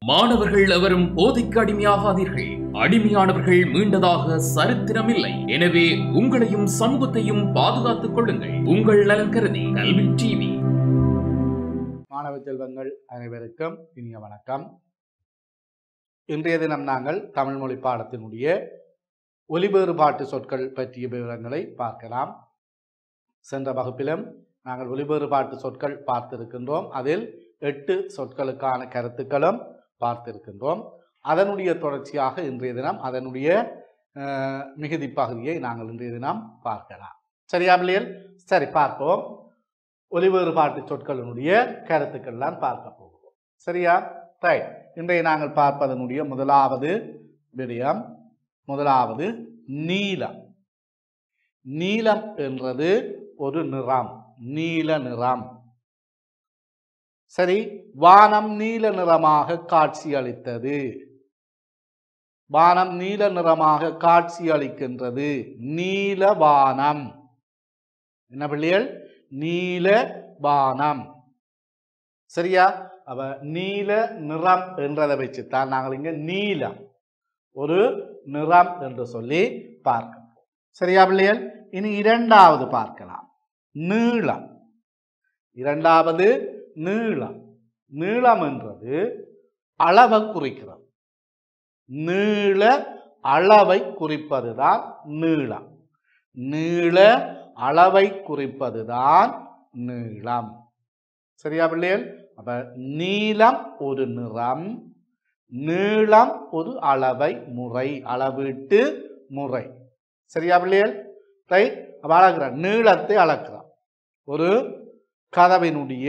மாணவர்கள் எவரும் போதைக்கு அடிமையாகாதீர்கள் அடிமையானவர்கள் மீண்டதாக சரித்திரமில்லை எனவே உங்களையும் சமூகத்தையும் பாதுகாத்துக் கொள்ளுங்கள் உங்கள் நலன் கருதி கல்வி டிவி மாணவ செல்வங்கள் அனைவருக்கும் இனிய வணக்கம் இன்றைய தினம் நாங்கள் தமிழ் மொழி பாடத்தினுடைய ஒலிபேறுபாட்டு சொற்கள் பற்றிய விவரங்களை பார்க்கலாம் சென்ற வகுப்பிலும் நாங்கள் ஒலிபேறுபாட்டு சொற்கள் பார்த்திருக்கின்றோம் அதில் எட்டு சொற்களுக்கான கருத்துக்களும் பார்த்திருக்கின்றோம் அதனுடைய தொடர்ச்சியாக இன்றைய தினம் அதனுடைய அஹ், மிகுதி பகுதியை நாங்கள் இன்றைய தினம் பார்க்கலாம் சரியா பிள்ளைகள் சரி பார்ப்போம் ஒலிவேறுபாட்டு சொற்களினுடைய கருத்துக்கள் தான் பார்க்க போகிறோம் சரியா ரைட் இன்றைய நாங்கள் பார்ப்பதனுடைய முதலாவது விடயம் முதலாவது நீலம் நீலம் என்றது ஒரு நிறம் நீல நிறம் சரி வானம் நீல நிறமாக காட்சியளித்தது வானம் நீல நிறமாக காட்சியளிக்கின்றது நீல வானம் என்ன பிள்ளைகள் நீல வானம் சரியா அவ நீல நிறம் என்றதை வச்சுத்தான் நாங்கள் இங்க நீலம் ஒரு நிறம் என்று சொல்லி பார்க்கிறோம் சரியா பிள்ளைகள் இனி இரண்டாவது பார்க்கலாம் நீளம் இரண்டாவது நீளம் நீளம் என்றது அளவை குறிக்கிறது நீள அளவை குறிப்பதுதான் நீளம் நீள அளவை குறிப்பதுதான் நீளம் சரியா பிள்ளைகள் அப்ப நீலம் ஒரு நிறம் நீளம் ஒரு அளவை முறை அளவீட்டு முறை சரியா பிள்ளைகள் ரைட் அப்ப அளக்கிறோம் நீளத்தை அளக்கிறோம் ஒரு கதவினுடைய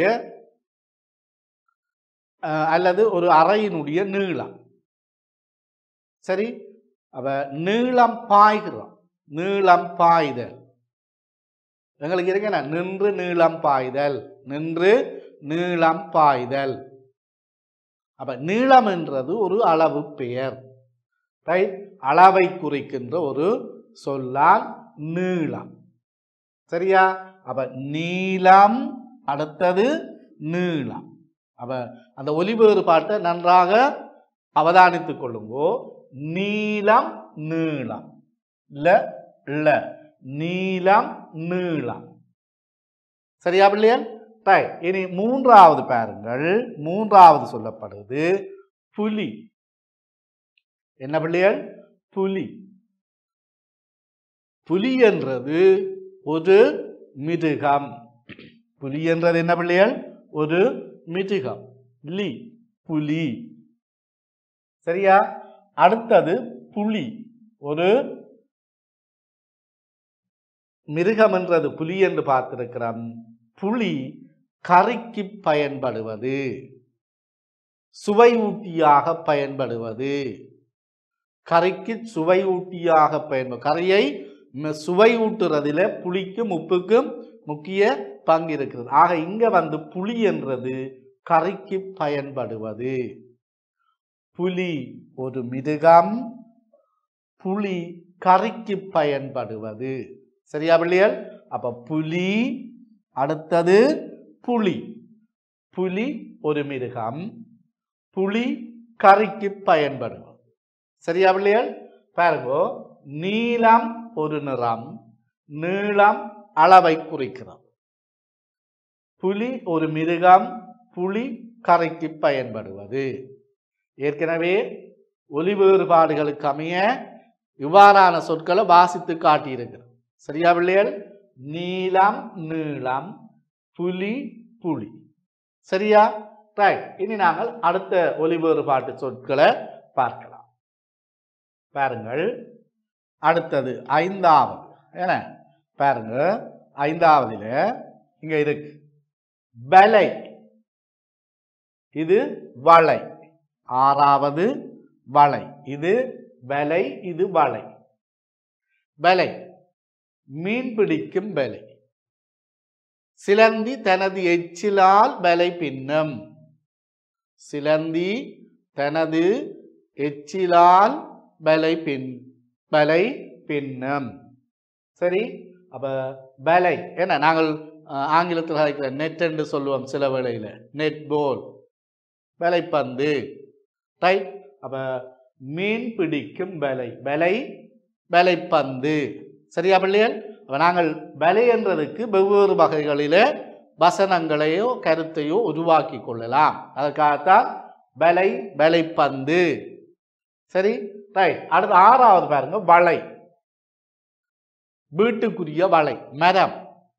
அஹ், அல்லது ஒரு அறையினுடைய நீளம் சரி அப்ப நீளம் பாய்கிறோம் நீளம் பாய்தல் எங்களுக்கு இருக்கேன் நின்று நீளம் பாய்தல் நின்று நீளம் பாய்தல் அப்ப நீளம் என்றது ஒரு அளவு பெயர் ரைட் அளவை குறிக்கின்ற ஒரு சொல்லால் நீளம் சரியா அப்ப நீளம் அடுத்தது நீளம் அப்ப அந்த ஒலி வேறுபாட்டை நன்றாக அவதானித்துக் கொள்ளுங்கோ நீளம் நீளம் ல ல நீளம் நீளம் சரியா பிள்ளைகள் ரைட் இனி மூன்றாவது பாருங்கள் மூன்றாவது சொல்லப்படுது புலி என்ன பிள்ளைகள் புலி புலி என்றது ஒரு மிருகம் புலி என்றது என்ன பிள்ளைகள் ஒரு மிருகம் லி புலி சரியா அடுத்தது புலி ஒரு மிருகம் என்றது புலி என்று பார்த்திருக்கிறோம் புலி கறிக்கு பயன்படுவது சுவை ஊட்டியாக பயன்படுவது கறிக்கு சுவை ஊட்டியாக பயன்படு கறியை ம- சுவை ஊட்டுறதில புளிக்கும் உப்புக்கும் முக்கிய பங்கு இருக்கிறது ஆக இங்க வந்து புளி என்றது கறிக்கு பயன்படுவது புலி ஒரு மிருகம் புலி கறிக்கு பயன்படுவது சரியா பிள்ளைகள் அப்ப புலி அடுத்தது புலி புலி ஒரு மிருகம் புலி கறிக்கு பயன்படுவது சரியா பிள்ளைகள் பாருங்க நீலம் ஒரு நிறம் நீளம் அளவை குறிக்கிறது புலி ஒரு மிருகம் புலி கரைக்கு பயன்படுவது ஏற்கனவே ஒலி வேறுபாடுகளுக்கு அமைய இவ்வாறான சொற்களை வாசித்து காட்டியிருக்கிறது சரியா பிள்ளைகள் நீலம் நீளம் புலி புலி சரியா ரைட் இனி நாங்கள் அடுத்த ஒலி வேறுபாட்டு சொற்களை பார்க்கலாம் பாருங்கள் அடுத்தது ஐந்தாவது என்ன பாருங்க ஐந்தாவதுல இங்க இருக்கு வலை இது வலை ஆறாவது வலை இது வலை இது வலை வலை மீன் பிடிக்கும் வலை சிலந்தி தனது எச்சிலால் வலை பின்னும் சிலந்தி தனது எச்சிலால் வலை பின் வலை பின்னும் சரி அப்ப வலை என்ன நாங்கள் அஹ், ஆங்கிலத்தில் அழைக்கிற நெட் என்று சொல்லுவோம் சில வேளையில நெட் போல் வலைப்பந்து ரைட் அப்ப மீன் பிடிக்கும் பலை பலை பலைப்பந்து சரியா பிள்ளைகள் அப்ப நாங்கள் பலை என்றதுக்கு வெவ்வேறு வகைகளிலே வசனங்களையோ கருத்தையோ உருவாக்கி கொள்ளலாம் அதற்காகத்தான் பலை பலைப்பந்து சரி ரைட் அடுத்து ஆறாவது பாருங்க வலை வீட்டுக்குரிய வலை மரம்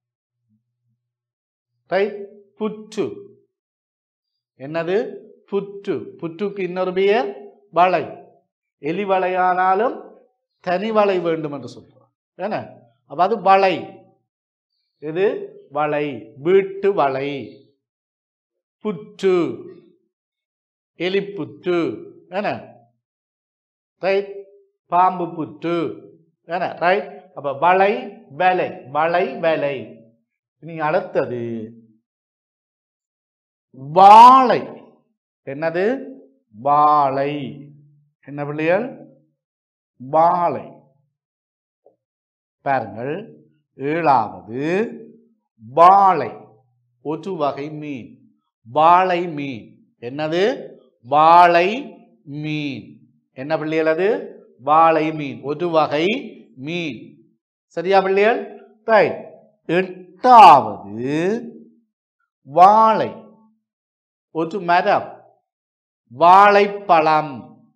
ரைட் புற்று என்னது புற்று புற்றுக்கு இன்னொரு பெயர் வலை எலி வலையானாலும் தனி வலை வேண்டும் என்று சொல்றோம் என்ன அப்ப அது வலை இது வலை வீட்டு வலை புற்று எலிப்புற்று என்ன ரைட் பாம்பு புற்று என்ன ரைட் அப்ப வலை வேலை வலை வேலை இனி அடுத்தது வாழை என்னது வாழை என்ன பிள்ளைகள் வாழை பாருங்கள் ஏழாவது வாழை ஒரு வகை மீன் வாழை மீன் என்னது வாழை மீன் என்ன பிள்ளைகள் அது வாழை மீன் ஒரு வகை மீன் சரியா பிள்ளைகள் ரைட் எட்டாவது வாழை ஒரு மரம் வாழைப்பழம்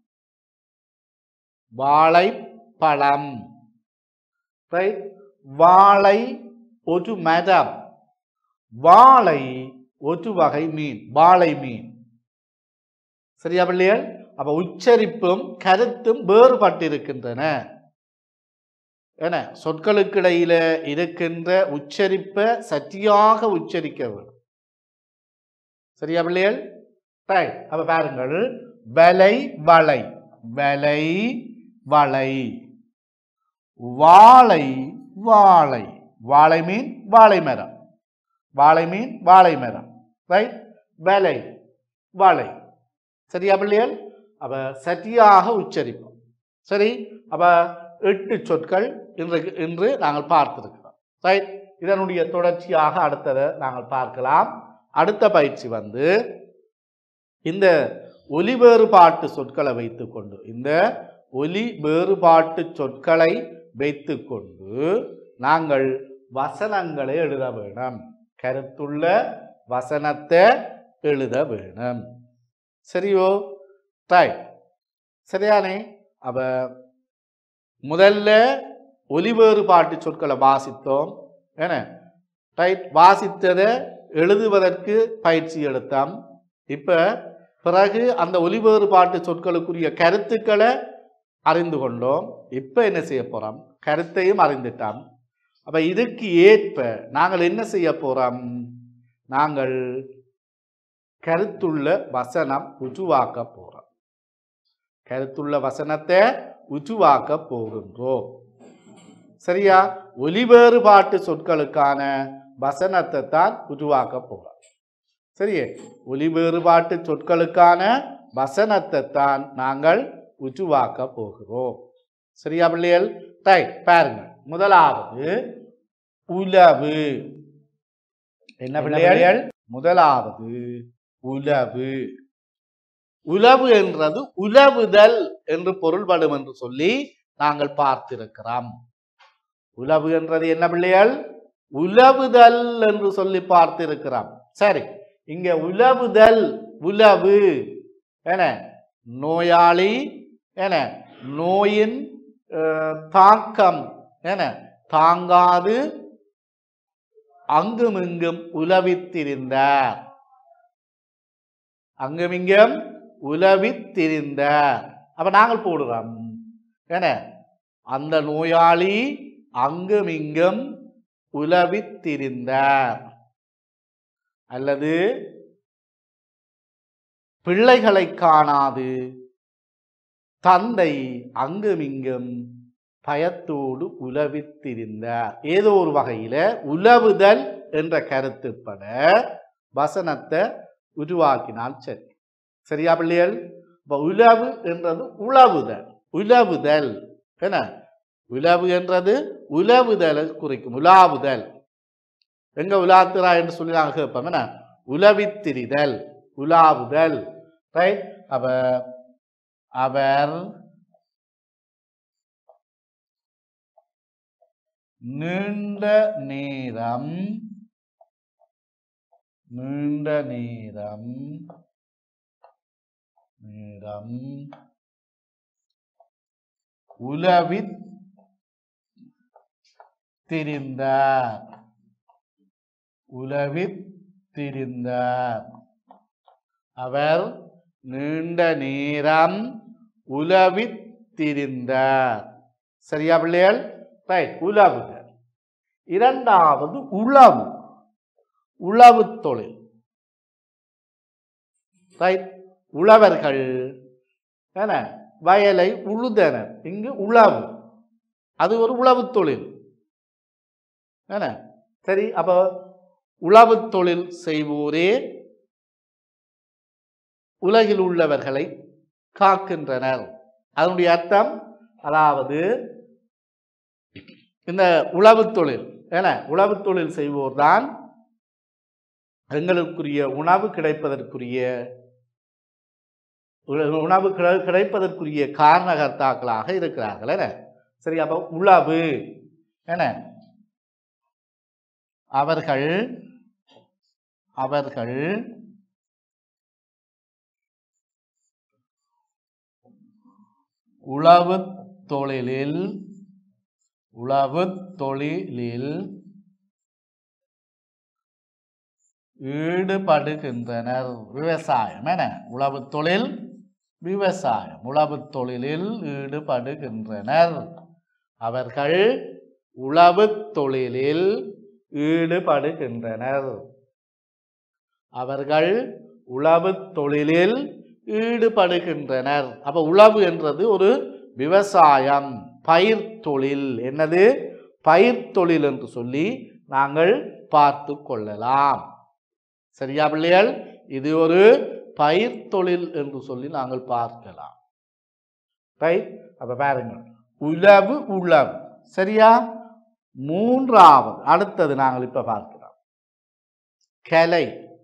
வாழைப்பழம் ரைட் வாழை ஒரு மரம் வாழை ஒரு வகை மீன் வாழை மீன் சரியா பிள்ளைகள் அப்ப உச்சரிப்பும் கருத்தும் வேறுபட்டிருக்கின்றன என சொற்களுக்கிடையில இருக்கின்ற உச்சரிப்பை சற்றியாக உச்சரிக்க வேண்டும் சரியா பிள்ளைகள் ரைட் அப்ப பாருங்கள் வலை வளை வலை வளை வாழை வாழை வாழை மீன் வாழை மரம் வாழை மீன் வாழை மரம் ரைட் வலை வாழை சரியா பிள்ளைகள் அப்ப சரியாக உச்சரிப்போம் சரி அப்ப எட்டு சொற்கள் இன்றைக்கு இன்று நாங்கள் பார்த்திருக்கிறோம் ரைட் இதனுடைய தொடர்ச்சியாக அடுத்ததை நாங்கள் பார்க்கலாம் அடுத்த பயிற்சி வந்து இந்த ஒலி வேறுபாட்டு சொற்களை வைத்துக்கொண்டு இந்த ஒலி வேறுபாட்டு சொற்களை வைத்துக்கொண்டு நாங்கள் வசனங்களை எழுத வேணும் கருத்துள்ள வசனத்தை எழுத வேணும் சரியோ தாய் சரியானே அப்ப முதல்ல ஒலி வேறுபாட்டு சொற்களை வாசித்தோம் என்ன ரைட் வாசித்ததை எழுதுவதற்கு பயிற்சி எடுத்தோம் இப்ப பிறகு அந்த ஒலி வேறுபாட்டு சொற்களுக்குரிய கருத்துக்களை அறிந்து கொண்டோம் இப்ப என்ன செய்ய போறோம் கருத்தையும் அறிந்துட்டோம் அப்ப இதுக்கு ஏற்ப நாங்கள் என்ன செய்ய போறோம் நாங்கள் கருத்துள்ள வசனம் உருவாக்க போறோம் கருத்துள்ள வசனத்தை உருவாக்க போகின்றோம் சரியா ஒலி வேறுபாட்டு சொற்களுக்கான வசனத்தை தான் உருவாக்க போறோம் சரியே ஒலி வேறுபாட்டு சொற்களுக்கான வசனத்தை தான் நாங்கள் உருவாக்க போகிறோம் சரியா பிள்ளைகள் ரைட் பாருங்க முதலாவது உலவு என்ன பிள்ளைகள் முதலாவது உலவு உலவு என்றது உலவுதல் என்று பொருள்படும் என்று சொல்லி நாங்கள் பார்த்திருக்கிறோம் உலவு என்றது என்ன பிள்ளைகள் உலவுதல் என்று சொல்லி பார்த்திருக்கிறோம் சரி இங்க உலவுதல் உலவு என நோயாளி என நோயின் அஹ், தாக்கம் என தாங்காது அங்குமிங்கும் உலவித்திருந்தார் அங்குமிங்கும் உலவித்திருந்தார் அப்ப நாங்கள் போடுறோம் என்ன அந்த நோயாளி அங்குமிங்கும் உலவித்திருந்தார் அல்லது பிள்ளைகளை காணாது தந்தை அங்குமிங்கும் பயத்தோடு உலவித்திருந்தார் ஏதோ ஒரு வகையில உலவுதல் என்ற கருத்துப்பட வசனத்தை உருவாக்கினால் சரி சரியா பிள்ளைகள் இப்ப உலவு என்றது உழவுதல் உலவுதல் என்ன உலவு என்றது உலவுதலை குறிக்கும் உலாவுதல் எங்க உலாத்துறா என்று சொல்லி நாங்கள் கேட்போம் என்ன உலவித்திரிதல் உலாவுதல் ரைட் அப்ப அவர் நீண்ட நேரம் நீண்ட நேரம் நேரம் உலவித் திரிந்தார் உலவித் திரிந்தார் அவர் நீண்ட நேரம் உலவித் திரிந்தார் சரியா பிள்ளைகள் ரைட் உலவுக இரண்டாவது உழவு உழவு தொழில் ரைட் உழவர்கள் என்ன வயலை உழுதனர் இங்கு உழவு அது ஒரு உழவு தொழில் என்ன சரி அப்போ உழவு தொழில் செய்வோரே உலகில் உள்ளவர்களை காக்கின்றனர் அதனுடைய அர்த்தம் அதாவது இந்த உழவு தொழில் ஏன உழவு தொழில் செய்வோர் தான் எங்களுக்குரிய உணவு கிடைப்பதற்குரிய உ- உணவு கிடை- கிடைப்பதற்குரிய காரணகர்த்தாக்களாக இருக்கிறார்கள் என சரி அப்போ உழவு என அவர்கள் அவர்கள் உழவு தொழிலில் உழவு தொழிலில் ஈடுபடுகின்றனர் விவசாயம் என உழவு தொழில் விவசாயம் உழவு தொழிலில் ஈடுபடுகின்றனர் அவர்கள் உழவு தொழிலில் ஈடுபடுகின்றனர் அவர்கள் உழவு தொழிலில் ஈடுபடுகின்றனர் அப்ப உழவு என்றது ஒரு விவசாயம் பயிர் தொழில் என்னது பயிர் தொழில் என்று சொல்லி நாங்கள் பார்த்து கொள்ளலாம் சரியா பிள்ளைகள் இது ஒரு பயிர் தொழில் என்று சொல்லி நாங்கள் பார்க்கலாம் ரைட் அப்ப பாருங்க உழவு உழவு சரியா மூன்றாவது அடுத்தது நாங்கள் இப்ப பார்க்கிறோம் கலை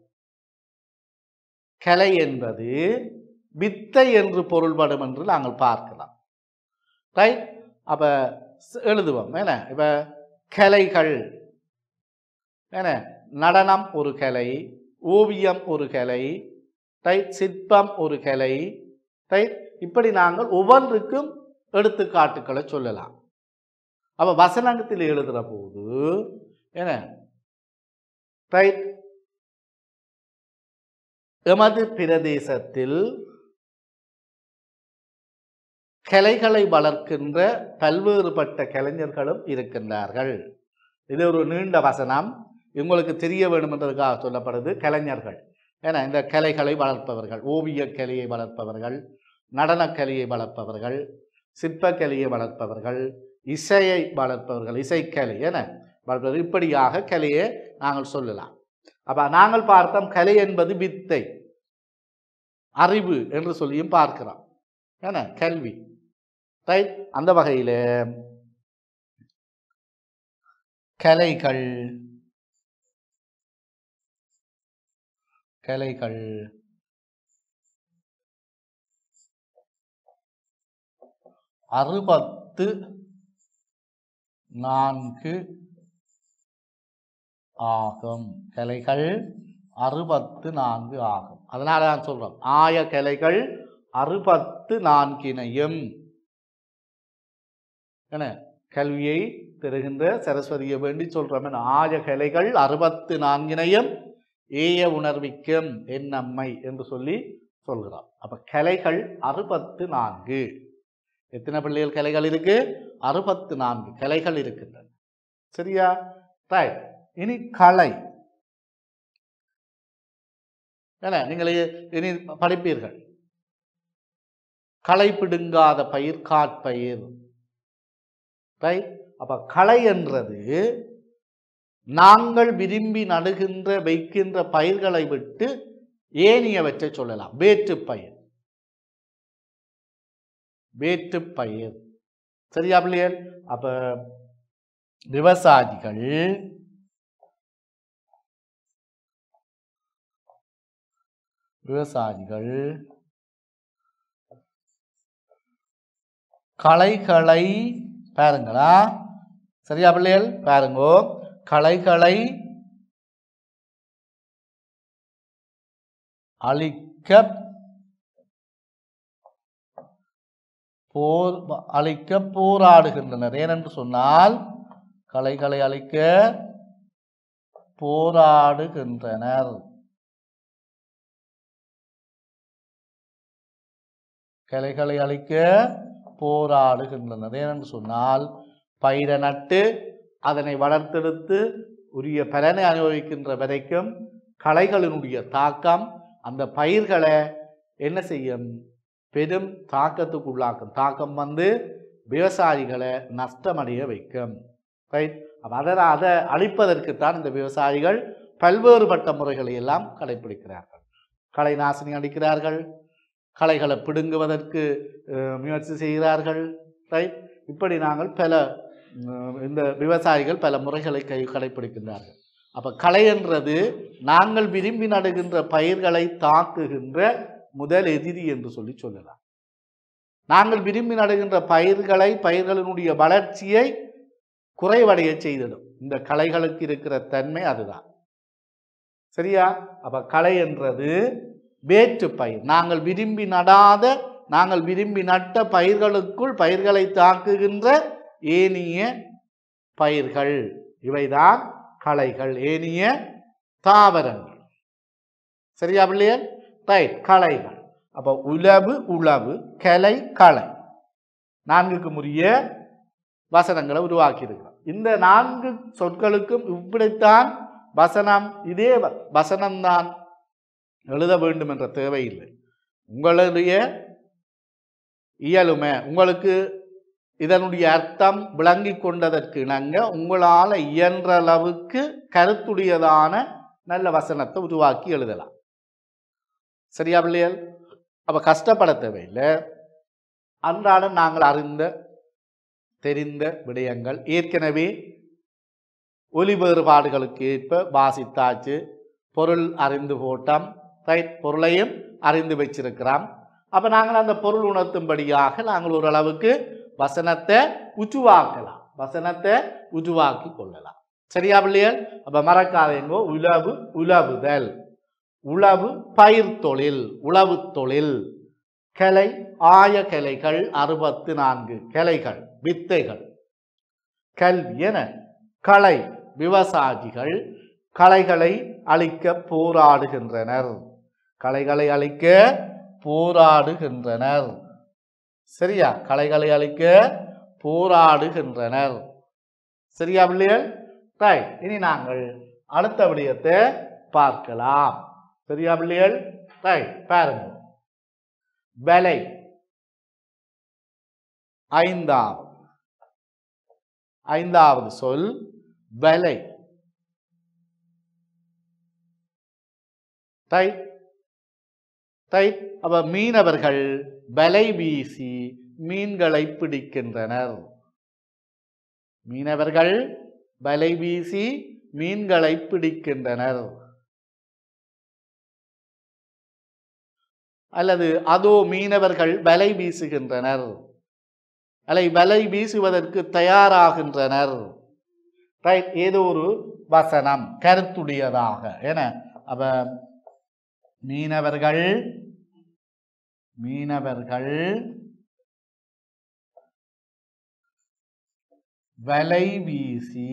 கலை என்பது வித்தை என்று பொருள்படும் என்று நாங்கள் பார்க்கலாம் ரைட் அப்ப ஸ்- எழுதுவோம் என்ன இப்ப கலைகள் என்ன நடனம் ஒரு கலை ஓவியம் ஒரு கலை ரைட் சிற்பம் ஒரு கலை ரைட் இப்படி நாங்கள் ஒவ்வொன்றுக்கும் எடுத்துக்காட்டுக்களை சொல்லலாம் அப்ப வசனத்தில் எழுதுற போது என்ன ரைட் எமது பிரதேசத்தில் கலைகளை வளர்க்கின்ற பல்வேறுபட்ட கலைஞர்களும் இருக்கின்றார்கள் இது ஒரு நீண்ட வசனம் உங்களுக்கு தெரிய வேண்டும் என்றதுக்காக சொல்லப்படுது கலைஞர்கள் ஏன்னா இந்த கலைகளை வளர்ப்பவர்கள் ஓவியக் கலையை வளர்ப்பவர்கள் நடனக் கலையை வளர்ப்பவர்கள் சிற்பக்கலையை வளர்ப்பவர்கள் இசையை வளர்ப்பவர்கள் இசைக்கலை என வளர்ப்பவர்கள் இப்படியாக கலையை நாங்கள் சொல்லலாம் அப்ப நாங்கள் பார்த்தோம் கலை என்பது வித்தை அறிவு என்று சொல்லியும் பார்க்கிறோம் என்ன கல்வி ரைட் அந்த வகையில கலைகள் கலைகள் அறுபத்து நான்கு ஆகும் கலைகள் அறுபத்து நான்கு ஆகும் அதனால தான் சொல்றோம் ஆய கலைகள் அறுபத்து நான்கினையும் என்ன கல்வியை பெறுகின்ற சரஸ்வதியை வேண்டி சொல்றோம் என ஆய கலைகள் அறுபத்து நான்கினையும் ஏய உணர்விக்கும் என் அம்மை என்று சொல்லி சொல்கிறோம் அப்ப கலைகள் அறுபத்து நான்கு எத்தனை பிள்ளைகள் கலைகள் இருக்கு அறுபத்து நான்கு கலைகள் இருக்கின்றன சரியா ரைட் இனி கலை என்ன நீங்கள் இனி படிப்பீர்கள் களை பிடுங்காத பயிர் காட்பயிர் ரைட் அப்ப களை என்றது நாங்கள் விரும்பி நடுகின்ற வைக்கின்ற பயிர்களை விட்டு ஏனியவற்றை சொல்லலாம் வேற்று பயிர் வேற்று பயிர் சரியா பிள்ளைகள் அப்ப விவசாயிகள் விவசாயிகள் களைகளை பாருங்களா சரியா பிள்ளைகள் பாருங்கோ களைகளை அழிக்க போர் அழிக்க போராடுகின்றனர் ஏனென்று சொன்னால் கலைகளை அழிக்க போராடுகின்றனர் கலைகளை அழிக்க போராடுகின்றனர் ஏனென்று சொன்னால் பயிரை நட்டு அதனை வளர்த்தெடுத்து உரிய பலனை அனுபவிக்கின்ற வரைக்கும் களைகளினுடைய தாக்கம் அந்த பயிர்களை என்ன செய்யும் பெரும் தாக்கத்துக்கு உள்ளாக்கும் தாக்கம் வந்து விவசாயிகளை நஷ்டமடைய வைக்கும் ரைட் அப்போ அதை அதை அழிப்பதற்குத்தான் இந்த விவசாயிகள் பல்வேறுபட்ட முறைகளை எல்லாம் கடைபிடிக்கிறார்கள் களை நாசினி அடிக்கிறார்கள் களைகளை பிடுங்குவதற்கு அஹ், முயற்சி செய்கிறார்கள் ரைட் இப்படி நாங்கள் பல உம், இந்த விவசாயிகள் பல முறைகளை கை கடைபிடிக்கின்றார்கள் அப்போ களை என்றது நாங்கள் விரும்பி நடுகின்ற பயிர்களை தாக்குகின்ற முதல் எதிரி என்று சொல்லி சொல்லலாம் நாங்கள் விரும்பி நடுகின்ற பயிர்களை பயிர்களினுடைய வளர்ச்சியை குறைவடைய செய்திடும் இந்த களைகளுக்கு இருக்கிற தன்மை அதுதான் சரியா அப்ப களை என்றது வேற்று பயிர் நாங்கள் விரும்பி நடாத நாங்கள் விரும்பி நட்ட பயிர்களுக்குள் பயிர்களை தாக்குகின்ற ஏனிய பயிர்கள் இவைதான் களைகள் ஏனிய தாவரங்கள் சரியா பிள்ளையர் ரைட் களைகள் அப்போ உலவு உழவு கலை களை நான்குக்கு முறிய வசனங்களை உருவாக்கியிருக்கிறோம் இந்த நான்கு சொற்களுக்கும் இப்படித்தான் வசனம் இதே வ- வசனம்தான் எழுத வேண்டும் என்ற தேவையில்லை உங்களுடைய இயலுமை உங்களுக்கு இதனுடைய அர்த்தம் விளங்கி கொண்டதற்கு இணங்க உங்களால் இயன்ற அளவுக்கு கருத்துடையதான நல்ல வசனத்தை உருவாக்கி எழுதலாம் சரியா பிள்ளைகள் அப்ப கஷ்டப்பட தேவையில்லை அன்றாடம் நாங்கள் அறிந்த தெரிந்த விடயங்கள் ஏற்கனவே ஒலி வேறுபாடுகளுக்கு ஏற்ப வாசித்தாச்சு பொருள் அறிந்து போட்டோம் ரைட் பொருளையும் அறிந்து வச்சிருக்கிறோம் அப்போ நாங்கள் அந்த பொருள் உணர்த்தும்படியாக நாங்கள் ஓரளவுக்கு வசனத்தை உச்சுவாக்கலாம் வசனத்தை உச்சுவாக்கி கொள்ளலாம் சரியா பிள்ளைகள் அப்போ மறக்காதேங்கோ உழவு உழவுதல் உழவு பயிர் தொழில் உழவு தொழில் கிளை ஆய கிளைகள் அறுபத்து நான்கு கிளைகள் வித்தைகள் கல்வி என களை விவசாயிகள் களைகளை அழிக்க போராடுகின்றனர் களைகளை அழிக்க போராடுகின்றனர் சரியா களைகளை அழிக்க போராடுகின்றனர் சரியா பிள்ளைகள் ரைட் இனி நாங்கள் அடுத்த விடயத்தை பார்க்கலாம் சரியா பிள்ளைகள் ரைட் பாருங்க விலை ஐந்தாவது ஐந்தாவது சொல் விலை ரைட் ரைட் அப்ப மீனவர்கள் வலை வீசி மீன்களை பிடிக்கின்றனர் மீனவர்கள் வலை வீசி மீன்களை பிடிக்கின்றனர் அல்லது அதோ மீனவர்கள் வலை வீசுகின்றனர் அல்லை வலை வீசுவதற்கு தயாராகின்றனர் ரைட் ஏதோ ஒரு வசனம் கருத்துடையதாக என அப்ப மீனவர்கள் மீனவர்கள் வலை வீசி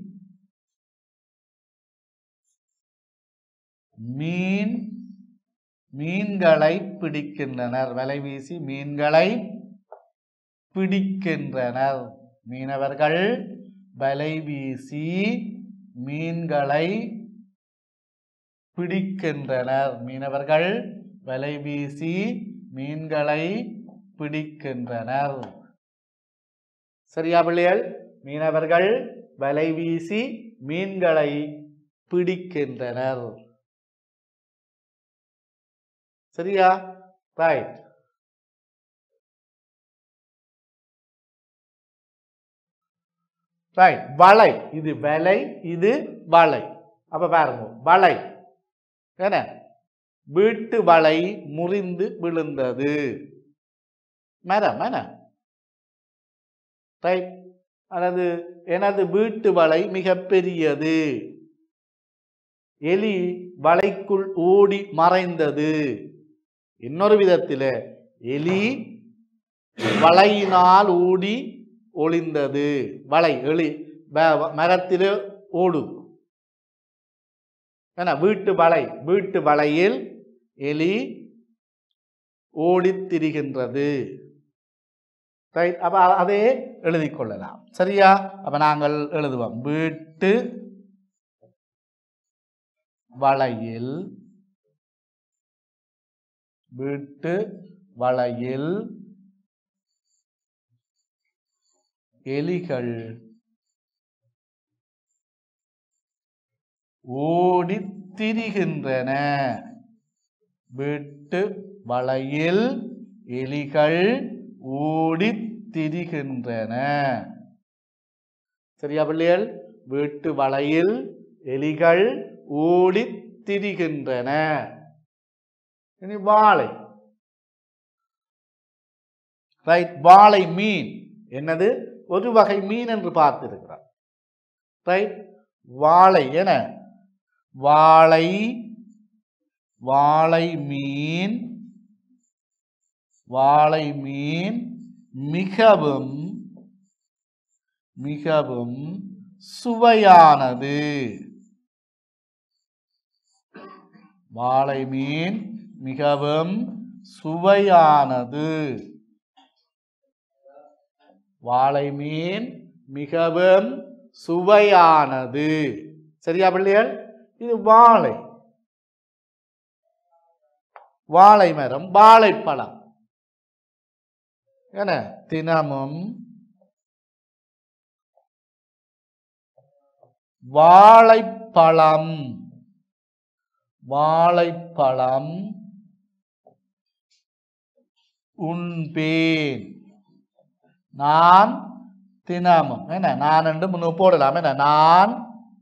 மீன் மீன்களை பிடிக்கின்றனர் வலை வீசி மீன்களை பிடிக்கின்றனர் மீனவர்கள் வலை வீசி மீன்களை பிடிக்கின்றனர் மீனவர்கள் வலை வீசி மீன்களை பிடிக்கின்றனர் சரியா பிள்ளைகள் மீனவர்கள் வலை வீசி மீன்களை பிடிக்கின்றனர் சரியா ரைட் ரைட் வலை இது வலை இது வலை அப்ப பாருங்க வலை என்ன வீட்டு வலை முறிந்து விழுந்தது மரம் என்ன ரைட் அல்லது எனது வீட்டு வலை மிகப்பெரியது எலி வலைக்குள் ஓடி மறைந்தது இன்னொரு விதத்தில் எலி வலையினால் ஓடி ஒளிந்தது வலை எலி வ- மரத்தில் ஓடும் என்ன வீட்டு வலை வீட்டு வலையில் எலி ஓடித் திரிகின்றது ரைட் அப்ப அ- அதே எழுதிக் கொள்ளலாம் சரியா அப்ப நாங்கள் எழுதுவோம் வீட்டு வலையில் வீட்டு வலையில் எலிகள் ஓடித் திரிகின்றன வீட்டு வலையில் எலிகள் ஓடித் திரிகின்றன சரியா பிள்ளைகள் வீட்டு வலையில் எலிகள் ஓடித் திரிகின்றன இனி வாழை ரைட் வாழை மீன் என்னது ஒரு வகை மீன் என்று பார்த்திருக்கிறார் ரைட் வாழை என வாழை வாழை மீன் வாழை மீன் மிகவும் மிகவும் சுவையானது வாழை மீன் மிகவும் சுவையானது வாழை மீன் மிகவும் சுவையானது சரியா பிள்ளைகள் இது வாழை வாழை மரம் வாழைப்பழம் என்ன தினமும் வாழைப்பழம் வாழைப்பழம் உண்பேன் நான் தினமும் என்ன நான் என்று முன்னு போடலாம் என்ன நான்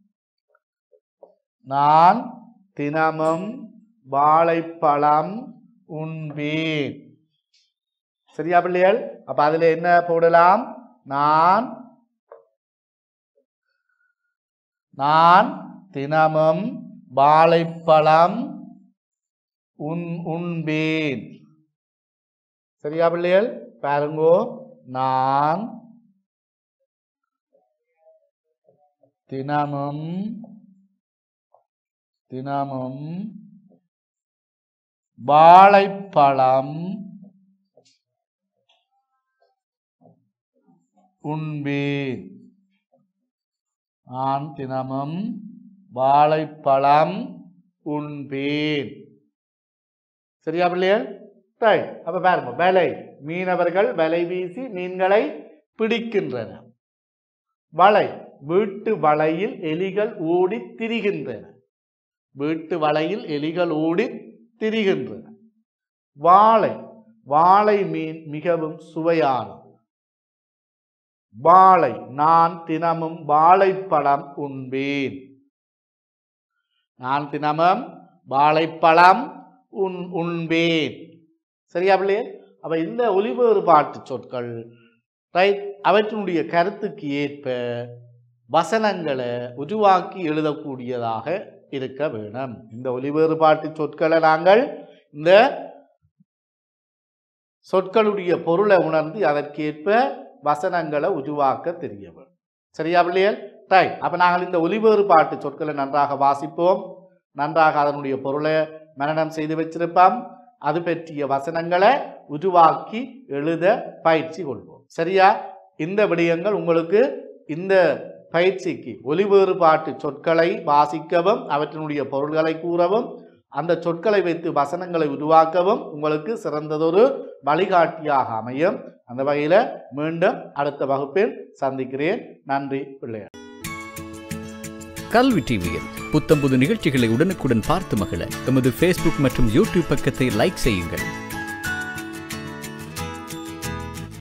நான் தினமும் வாழைப்பழம் உண்பேன் சரியா பிள்ளைகள் அப்ப அதுல என்ன போடலாம் நான் நான் தினமும் வாழைப்பழம் உண் உண்பேன் சரியா பிள்ளைகள் பாருங்கோ நான் தினமும் தினமும் வாழைப்பழம் உண்பேன் நான் தினமும் வாழைப்பழம் உண்பேன் சரியா பிள்ளைகள் ரைட் அப்ப பாருங்க வலை மீனவர்கள் வலை வீசி மீன்களை பிடிக்கின்றன வலை வீட்டு வலையில் எலிகள் ஓடி திரிகின்றன வீட்டு வலையில் எலிகள் ஓடி திரிகின்றன வாழை வாழை மீன் மிகவும் சுவையானது வாழை நான் தினமும் வாழைப்பழம் உண்பேன் நான் தினமும் வாழைப்பழம் உண் உண்பேன் சரியா பிள்ளையே அப்ப இந்த ஒலிவேறுபாட்டு சொற்கள் ரைட் அவற்றினுடைய கருத்துக்கு ஏற்ப வசனங்களை உருவாக்கி எழுதக்கூடியதாக இருக்க வேணும் இந்த ஒலிவேறுபாட்டு சொற்களை நாங்கள் இந்த சொற்களுடைய பொருளை உணர்ந்து அதற்கேற்ப வசனங்களை உருவாக்க தெரிய வேண்டும் சரியா பிள்ளைகள் ரைட் அப்ப நாங்கள் இந்த ஒலிவேறுபாட்டு சொற்களை நன்றாக வாசிப்போம் நன்றாக அதனுடைய பொருளை மனனம் செய்து வச்சிருப்போம் அது பற்றிய வசனங்களை உருவாக்கி எழுத பயிற்சி கொள்வோம் சரியா இந்த விடயங்கள் உங்களுக்கு இந்த பயிற்சிக்கு ஒலி வேறுபாட்டு சொற்களை வாசிக்கவும் அவற்றினுடைய பொருள்களை கூறவும் அந்த சொற்களை வைத்து வசனங்களை உருவாக்கவும் உங்களுக்கு சிறந்ததொரு வழிகாட்டியாக அமையும் அந்த வகையில் மீண்டும் அடுத்த வகுப்பில் சந்திக்கிறேன் நன்றி பிள்ளையார் கல்வி டிவியில் புத்தம்புது நிகழ்ச்சிகளை உடனுக்குடன் பார்த்து மகிழ எமது ஃபேஸ்புக் மற்றும் யூடியூப் பக்கத்தை லைக் செய்யுங்கள்